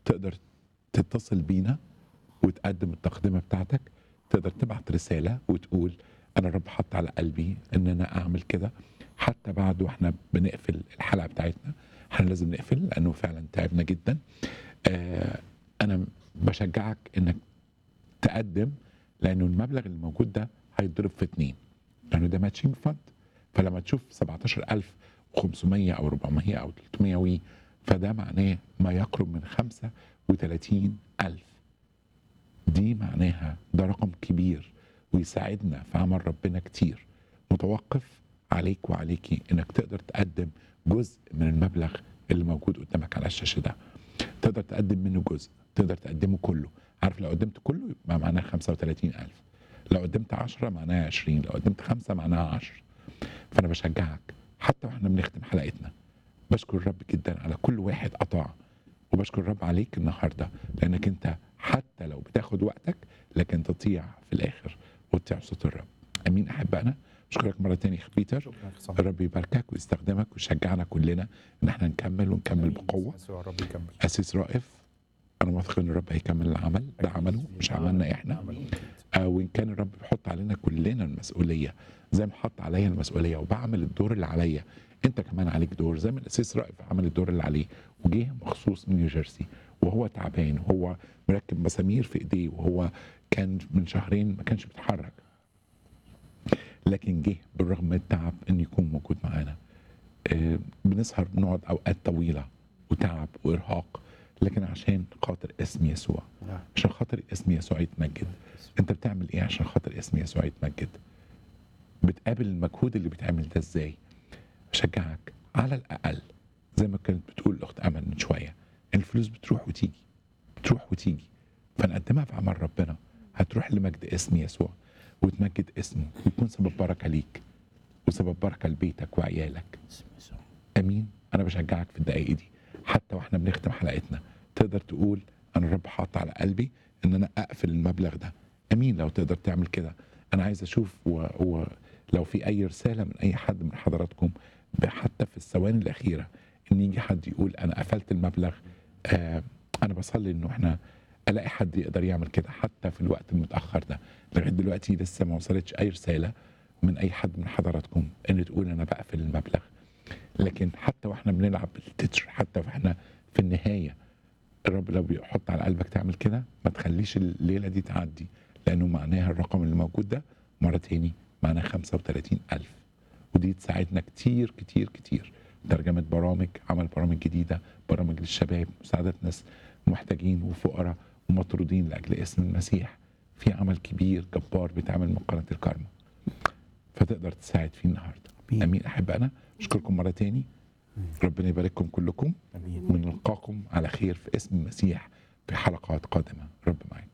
تقدر تتصل بينا وتقدم التقدمه بتاعتك تقدر تبعت رساله وتقول انا الرب حط على قلبي ان انا اعمل كده حتى بعد واحنا بنقفل الحلقه بتاعتنا احنا لازم نقفل لانه فعلا تعبنا جدا آه انا بشجعك انك تقدم لانه المبلغ اللي موجود ده هيتضرب في اتنين لانه ده ماتشنج فند فلما تشوف 17500 او 400 او 300 وي فده معناه ما يقرب من 35000 دي معناها ده رقم كبير ويساعدنا في عمل ربنا كتير متوقف عليك وعليكي انك تقدر تقدم جزء من المبلغ اللي موجود قدامك على الشاشه ده تقدر تقدم منه جزء تقدر تقدمه كله عارف لو قدمت كله يبقى معناه 35000 لو قدمت 10 معناها 20 لو قدمت 5 معناها 10 فانا بشجعك حتى واحنا بنختم حلقتنا بشكر الرب جدا على كل واحد قطع وبشكر الرب عليك النهارده لانك انت حتى لو بتاخد وقتك لكن تطيع في الاخر وتطيع صوت الرب امين احبائنا اشكرك مره تاني يا بيتر شكرا يا صاحبي. الرب يباركك ويستخدمك ويشجعنا كلنا ان احنا نكمل ونكمل بقوه يسوع رب يكمل اسيس رائف انا واثق ان الرب هيكمل العمل ده عمله مش عملنا احنا عمله. آه وان كان الرب بيحط علينا كلنا المسؤوليه زي ما حط عليا المسؤوليه وبعمل الدور اللي عليا انت كمان عليك دور زي ما الاسيس رائف عمل الدور اللي عليه وجه مخصوص من نيوجيرسي وهو تعبان وهو مركب مسامير في ايديه وهو كان من شهرين ما كانش بيتحرك لكن جه بالرغم من التعب انه يكون موجود معانا آه، بنسهر بنقعد اوقات طويله وتعب وارهاق لكن عشان خاطر اسم يسوع نعم. عشان خاطر اسم يسوع يتمجد انت بتعمل ايه عشان خاطر اسم يسوع يتمجد بتقابل المجهود اللي بيتعمل ده ازاي بشجعك على الاقل زي ما كانت بتقول الاخت امل من شويه الفلوس بتروح وتيجي بتروح وتيجي فنقدمها في عمل ربنا هتروح لمجد اسم يسوع وتمجد اسمه ويكون سبب بركه ليك وسبب بركه لبيتك وعيالك امين انا بشجعك في الدقائق دي حتى واحنا بنختم حلقتنا تقدر تقول انا الرب حاط على قلبي ان انا اقفل المبلغ ده امين لو تقدر تعمل كده انا عايز اشوف ولو و... في اي رساله من اي حد من حضراتكم حتى في الثواني الاخيره ان يجي حد يقول انا قفلت المبلغ آه انا بصلي انه احنا الاقي حد يقدر يعمل كده حتى في الوقت المتاخر ده لغايه دلوقتي لسه ما وصلتش اي رساله من اي حد من حضراتكم ان تقول انا بقفل المبلغ لكن حتى واحنا بنلعب بالتتر حتى واحنا في النهايه الرب لو بيحط على قلبك تعمل كده ما تخليش الليله دي تعدي لانه معناها الرقم اللي موجود ده مره تاني معناه 35000 ودي تساعدنا كتير كتير كتير ترجمه برامج عمل برامج جديده برامج للشباب مساعده ناس محتاجين وفقراء ومطرودين لاجل اسم المسيح في عمل كبير جبار بيتعمل من قناه الكارما فتقدر تساعد فيه النهارده أمين. امين احبائنا اشكركم مره تاني ربنا يبارككم كلكم امين ونلقاكم على خير في اسم المسيح في حلقات قادمه رب معاكم